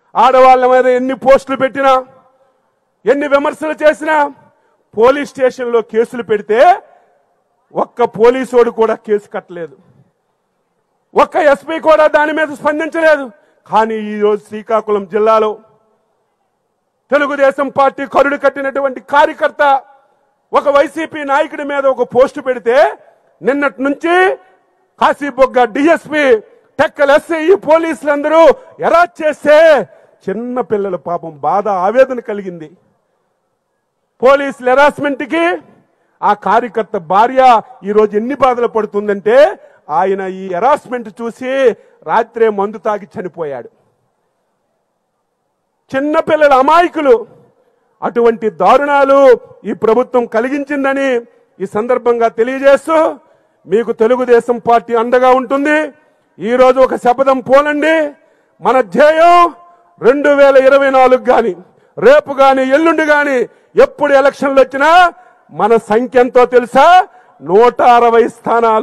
ఆడవాళ్ళ మీద ఎన్ని పోస్టులు పెట్టినా ఎన్ని విమర్శలు చేసినా పోలీస్ స్టేషన్లో కేసులు పెడితే ఒక్క పోలీసోడు కూడా కేసు కట్టలేదు ఒక్క ఎస్పీ కూడా దాని మీద స్పందించలేదు కానీ ఈ రోజు శ్రీకాకుళం జిల్లాలో తెలుగుదేశం పార్టీ కరుడు కట్టినటువంటి కార్యకర్త ఒక వైసీపీ నాయకుడి మీద ఒక పోస్టు పెడితే నిన్నటి నుంచి కాశీబొగ్గ డిఎస్పి టెక్కల్ ఎస్ఐ పోలీసులందరూ ఎలా చేస్తే చిన్న పిల్లల పాపం బాధ ఆవేదన కలిగింది పోలీసుల హెరాస్మెంట్ కి ఆ కార్యకర్త భార్య ఈ రోజు ఎన్ని బాధలు పడుతుందంటే ఆయన ఈ హెరాస్మెంట్ చూసి రాత్రే మందు తాగి చనిపోయాడు చిన్నపిల్లల అమాయకులు అటువంటి దారుణాలు ఈ ప్రభుత్వం కలిగించిందని ఈ సందర్భంగా తెలియజేస్తూ మీకు తెలుగుదేశం పార్టీ అండగా ఉంటుంది ఈ రోజు ఒక శపథం పోలండి మన ధ్యేయం రెండు వేల ఇరవై నాలుగు గాని రేపు గాని ఎల్లుండి గాని ఎప్పుడు ఎలక్షన్లు వచ్చినా మన సంఖ్య ఎంతో తెలుసా నూట అరవై స్థానాలు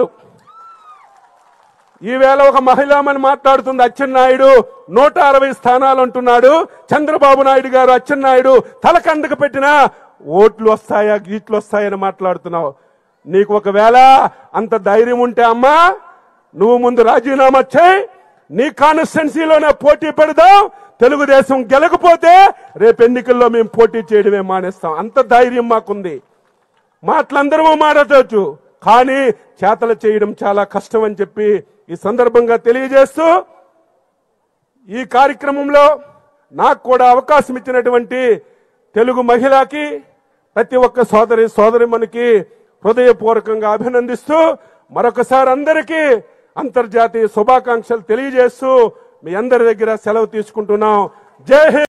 ఈవేళ ఒక మహిళామని మాట్లాడుతుంది అచ్చెన్నాయుడు నూట అరవై స్థానాలు అంటున్నాడు చంద్రబాబు నాయుడు గారు అచ్చెన్నాయుడు తలకందకు పెట్టినా ఓట్లు వస్తాయా గీట్లు వస్తాయని మాట్లాడుతున్నావు నీకు ఒకవేళ అంత ధైర్యం ఉంటే అమ్మా నువ్వు ముందు రాజీనామా చేయి నీ కాన్స్టిట్యున్సీలోనే పోటీ పెడదాం తెలుగుదేశం గెలకపోతే రేపు ఎన్నికల్లో మేము పోటీ చేయడమే మానేస్తాం అంత ధైర్యం మాకుంది మాటలందరూ మాట్లాడవచ్చు కానీ చేతలు చేయడం చాలా కష్టం అని చెప్పి ఈ సందర్భంగా తెలియజేస్తూ ఈ కార్యక్రమంలో నాకు కూడా అవకాశం ఇచ్చినటువంటి తెలుగు మహిళకి ప్రతి ఒక్క సోదరి సోదరిమనికి హృదయపూర్వకంగా అభినందిస్తూ మరొకసారి అందరికీ అంతర్జాతీయ శుభాకాంక్షలు తెలియజేస్తూ మీ అందరి దగ్గర సెలవు తీసుకుంటున్నాం జై హింద్